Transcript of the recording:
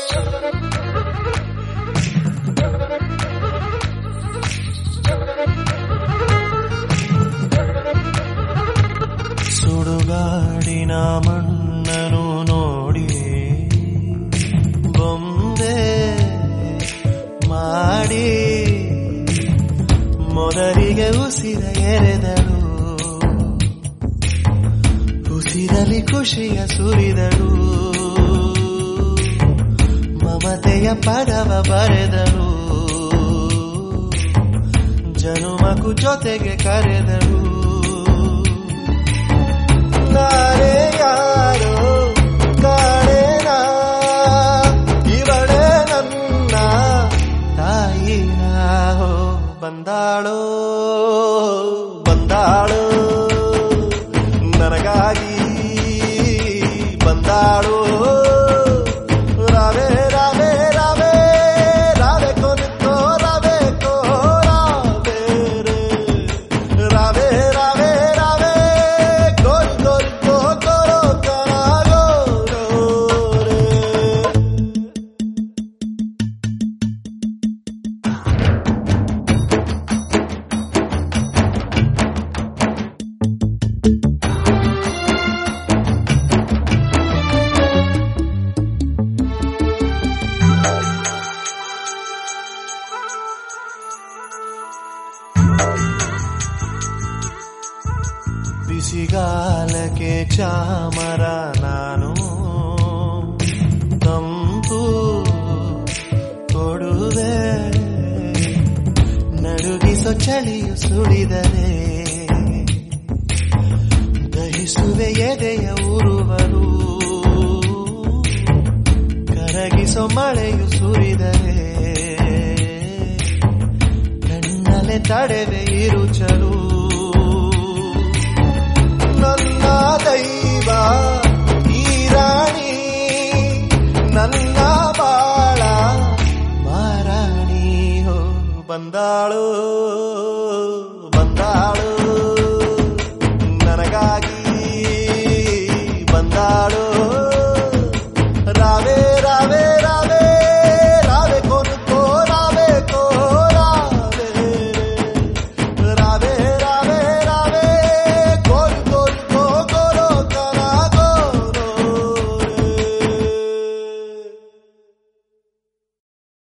ಸುಡುಗಾಡಿನ ಮಣ್ಣನು ನೋಡಿ ಬೊಂಬೆ ಮಾಡಿ ಮೊದಲಿಗೆ ಉಸಿರ ಎರೆದಳು ಉಸಿರಲಿ ಖುಷಿಯ ಸುರಿದಳು ಮಮತೆಯ ಪದವ ಬರೆದಳು ಜನುಮಕು ಜೊತೆಗೆ ಕರೆದಳು ನಾರೇ ಯಾರೋ ಕಾಣೇನ ಇವಳೇ ನನ್ನ ತಾಯಿನ ಹೋ ಬಂದಾಳೋ ಬಂದಾಳೋ ನನಗಾಗಿ ಬಂದಾಳೋ ರಾವೇ ರಾವೇ ರಾವೇ ರಾವೇ ಕೊನಿತೋ ರಾವೇ ಕೋ ರಾವೇ ರೇ ರಾವೇ ರಾವೇ ರಾವೇ ಗೋಲ್ ಗೋಲ್ ಗೋ ಗೋರೋ ಕರಾಗೋ ರೇ ಬಿಸಿಗಾಲಕ್ಕೆ ಚಾಮರ ನಾನು ತಂಪು ಕೊಡುವೆ ನಡುಗಿಸೋ ಚಳಿಯು ಸುಳಿದರೆ ದಹಿಸುವೆ ಎದೆಯ ಉರುವಲು ಕರಗಿಸೋ ಮಳೆಯು ಸುರಿದರೆ ಕಣ್ಣಲೆ ತಡೆವೆ ಇರುಚಲು ನನ್ನ ದೈವ ಈ ರಾಣಿ ನನ್ನ ಬಾಳ ಮಾರಾಣಿ ಹೋ ಬಂದಾಳು